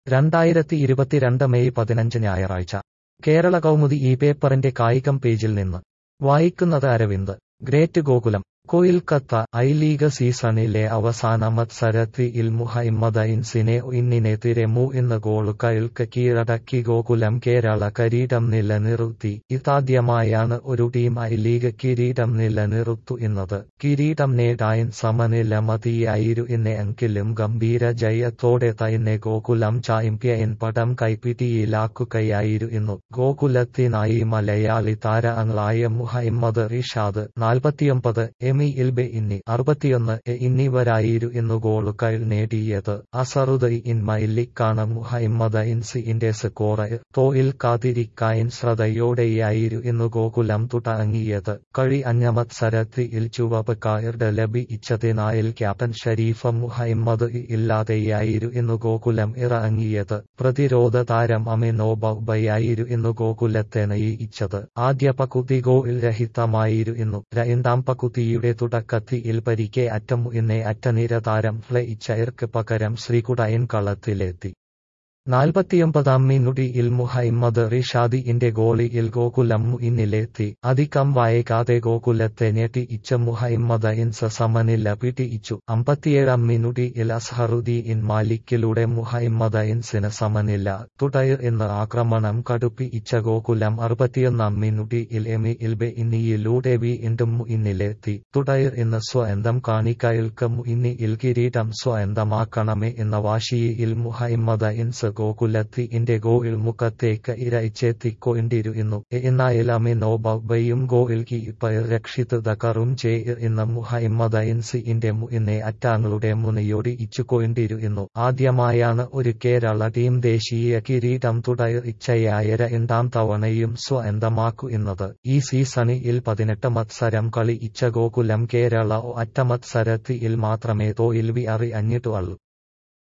രണ്ടായിരത്തി ഇരുപത്തിരണ്ട് മെയ് പതിനഞ്ച് ഞായറാഴ്ച കേരള കൗമുദി ഈ പേപ്പറിന്റെ കായികം പേജിൽ നിന്ന് വായിക്കുന്നത് അരവിന്ദ് ഗ്രേറ്റ് ഗോകുലം കൊയിൽക്കത്ത ഐ ലീഗ് സീസണിലെ അവസാന മത്സരത്തിൽ മുഹമ്മദൈൻസിനെ ഒന്നിനെതിരെ മൂന്ന് ഗോളുകൾക്ക് കീഴടക്കി ഗോകുലം കേരള കിരീടം നിലനിർത്തി ഇതാദ്യമായാണ് ഒരു ടീം ഐ ലീഗ് കിരീടം നിലനിർത്തുന്നത് കിരീടം നേടാൻ സമനില മതിയായിരുന്നെങ്കിലും ഗംഭീര ജയത്തോടെ തന്നെ ഗോകുലം ചാമ്പ്യൻ പടം കൈപ്പിടിയിലാക്കുകയായിരുന്നു ഗോകുലത്തിനായി മലയാളി താരങ്ങളായ മുഹമ്മദ് റിഷാദ് നാൽപ്പത്തിയൊമ്പത് എമി ഇൽബെ ഇന്നി അറുപത്തിയൊന്ന് എ എന്നിവരായിരുന്നു ഗോളുകൾ നേടിയത് അസറുദ്ദീൻ മൈലിക്കാണ് മുഹമ്മദ് ഇൻസിന്റെ സ്കോർ തോൽക്കാതിരിക്കാൻ ശ്രദ്ധയോടെയായിരുന്നു ഗോകുലം തുടങ്ങിയത് കഴി അഞ്ഞ മത്സരത്തിൽ ചുവപ്പ് കാർഡ് ലഭിച്ചതിനാൽ ക്യാപ്റ്റൻ ഷരീഫ് മുഹമ്മദ് ഇല്ലാതെയായിരുന്നു ഗോകുലം ഇറങ്ങിയത് പ്രതിരോധ താരം അമിനോ ബൗബയായിരുന്നു ഗോകുലത്തെ നയിച്ചത് ആദ്യ പകുതി ഗോൾ രഹിതമായിരുന്നു രണ്ടാം പകുതിയുടെ തുടക്കത്തിൽ പരിക്കെ അറ്റം എന്നെ അറ്റനിര താരം ഫ്ലയിച്ചയർക്ക് പകരം ശ്രീകുടയൻ കളത്തിലെത്തി നാൽപ്പത്തിയൊമ്പതാം മിനുടിയിൽ മുഹമ്മദ് റിഷാദിന്റെ ഗോളിയിൽ ഗോകുലം മുന്നിലെത്തി അധികം വൈകാതെ ഗോകുലത്തെ ഞെട്ടിയിച്ച മുഹമ്മദ് ഇൻസ് സമനില പിടിയിച്ചു അമ്പത്തിയേഴാം മിനുടിയിൽ അസ്ഹറുദ്ദീൻ മാലിക്കിലൂടെ മുഹമ്മദ് ഇൻസിന് സമനില തുടർ എന്ന് ആക്രമണം കടുപ്പിച്ച ഗോകുലം അറുപത്തിയൊന്നാം മിനുടിയിൽ എമി ഇൽബെ ഇന്നിയിലൂടെ വീണ്ടും മുന്നിലെത്തി തുടർ എന്ന് സ്വന്തം കാണികൾക്ക് മുന്നിൽ കിരീടം സ്വന്തമാക്കണമേ എന്ന വാശിയിൽ മുഹമ്മദ് ഇൻസ് ഗോകുലത്തിന്റെ ഗോയിൽ മുഖത്തേക്ക് ഇരച്ചെത്തിക്കൊണ്ടിരുന്നു എന്നാൽ അമിനോ ബൗബയും ഗോയിൽ കീപ്പർ രക്ഷിത് ദക്കറും ചെയ് എന്ന മുഹമ്മദ് ഇൻസിന്റെ മുന്നെ അറ്റാങ്ങളുടെ മുനയോടിച്ചുകൊണ്ടിരുന്നു ആദ്യമായാണ് ഒരു കേരള ടീം ദേശീയ കിരീടം തുടർച്ചയായ രണ്ടാം തവണയും സ്വന്തമാക്കുന്നത് ഈ സീസണിൽ പതിനെട്ട് മത്സരം കളിച്ച ഗോകുലം കേരള ഒറ്റ മത്സരത്തിൽ മാത്രമേ തോൽവി അറിഞ്ഞിട്ടുള്ളൂ